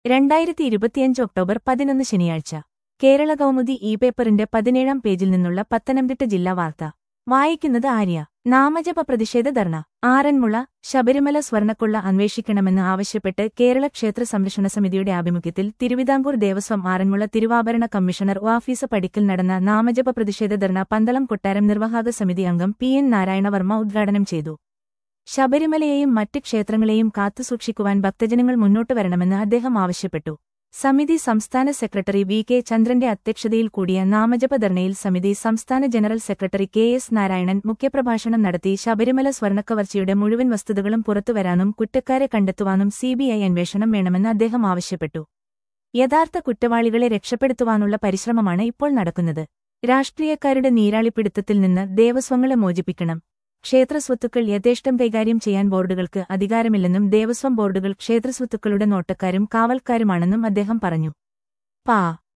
രണ്ടായിരത്തി ഇരുപത്തിയഞ്ച് ഒക്ടോബർ പതിനൊന്ന് ശനിയാഴ്ച കേരള കൗമുദി ഇ പേപ്പറിന്റെ പതിനേഴാം പേജിൽ നിന്നുള്ള പത്തനംതിട്ട ജില്ലാ വാർത്ത വായിക്കുന്നത് ആര്യ നാമജപ പ്രതിഷേധ ധർണ ആറന്മുള ശബരിമല സ്വർണ്ണക്കൊള്ള അന്വേഷിക്കണമെന്ന് ആവശ്യപ്പെട്ട് കേരള ക്ഷേത്ര സംരക്ഷണ സമിതിയുടെ ആഭിമുഖ്യത്തിൽ തിരുവിതാംകൂർ ദേവസ്വം ആറന്മുള തിരുവാഭരണ കമ്മീഷണർ ഓഫീസ് പടിക്കൽ നടന്ന നാമജപ പ്രതിഷേധ ധർണ പന്തളം കൊട്ടാരം നിർവാഹക സമിതി അംഗം പി എൻ നാരായണവർമ്മ ഉദ്ഘാടനം ചെയ്തു ശബരിമലയെയും മറ്റ് ക്ഷേത്രങ്ങളെയും കാത്തുസൂക്ഷിക്കുവാൻ ഭക്തജനങ്ങൾ മുന്നോട്ട് വരണമെന്ന് അദ്ദേഹം ആവശ്യപ്പെട്ടു സമിതി സംസ്ഥാന സെക്രട്ടറി വി കെ ചന്ദ്രന്റെ അധ്യക്ഷതയിൽ കൂടിയ നാമജപ ധർണയിൽ സമിതി സംസ്ഥാന general secretary K S Narayanan മുഖ്യപ്രഭാഷണം നടത്തി ശബരിമല സ്വർണ്ണക്കവർച്ചയുടെ മുഴുവൻ വസ്തുതകളും പുറത്തുവരാനും കുറ്റക്കാരെ കണ്ടെത്തുവാനും സിബിഐ അന്വേഷണം വേണമെന്ന് അദ്ദേഹം ആവശ്യപ്പെട്ടു യഥാർത്ഥ കുറ്റവാളികളെ രക്ഷപ്പെടുത്തുവാനുള്ള പരിശ്രമമാണ് ഇപ്പോൾ നടക്കുന്നത് രാഷ്ട്രീയക്കാരുടെ നീരാളിപ്പിടുത്തത്തിൽ നിന്ന് ദേവസ്വങ്ങളെ മോചിപ്പിക്കണം ക്ഷേത്രസ്വത്തുക്കൾ യഥേഷ്ടം കൈകാര്യം ചെയ്യാൻ ബോർഡുകൾക്ക് അധികാരമില്ലെന്നും ദേവസ്വം ബോർഡുകൾ ക്ഷേത്രസ്വത്തുക്കളുടെ നോട്ടക്കാരും കാവൽക്കാരുമാണെന്നും അദ്ദേഹം പറഞ്ഞു പാ